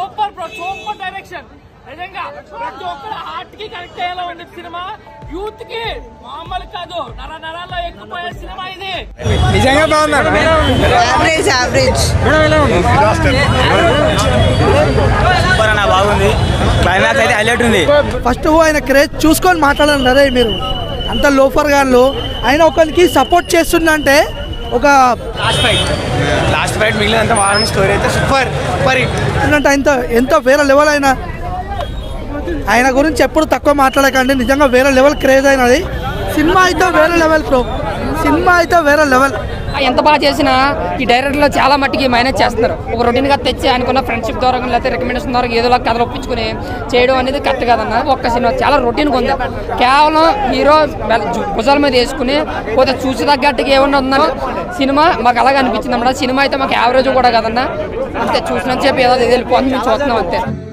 super bro super direction నిజంగా ప్రతి ఒక్కరు హార్ట్ కి కనెక్ట్ అయ్యేలా ఉంది సినిమా యూత్ కి మామూలు కాదు నర నరాల్లో ఎక్కిపోయే సినిమా ఇది నిజంగా బాగున్నారు యావరేజ్ యావరేజ్ సూపర్ అన్న బాగుంది క్లైమాక్స్ అయితే హైలైట్ ఉంది ఫస్ట్ ఆయన క్రేజ్ చూసుకొని మాట్లాడండి అదే మీరు అంత లోఫర్ గాన్లు ఆయన ఒకరికి సపోర్ట్ చేస్తుందంటే ఒక లాస్ట్ ఫైట్ లాస్ట్ ఫైట్ మిగిలినంత బాగుంది స్టోరీ అయితే సూపర్ సూపర్ ఏంటంటే ఎంత ఎంతో వేరే లెవెల్ అయినా ఆయన గురించి ఎప్పుడు తక్కువ మాట్లాడకండి నిజంగా వేరే లెవెల్ క్రేజ్ అయినది సినిమా అయితే వేరే లెవెల్ ప్రో సినిమా అయితే వేరే లెవెల్ ఎంత బాగా చేసినా ఈ డైరెక్టర్లో చాలా మట్టికి మైనస్ చేస్తున్నారు ఒక రొటీన్గా తెచ్చి అనుకున్న ఫ్రెండ్షిప్ ద్వారా లేకపోతే రికమెండేషన్ ద్వారా ఏదో ఒక కథలు ఒప్పించుకుని చేయడం అనేది కరెక్ట్ కాదన్న ఒక్క సినిమా చాలా రొటీన్గా ఉంది కేవలం హీరో మెల్ల- జు- భుజాల మీద వేసుకుని పోతే చూసి తగ్గట్టుగా ఏమన్నా ఉందన్న సినిమా మాకు అలాగే అనిపించింది అన్నమాట సినిమా అయితే మాకు యావరేజ్ కూడా కదన్న అంతే చూసినంత సేపు ఏదో ఇది వెళ్ళిపోతుంది మేము చూస్తున్నాం అంతే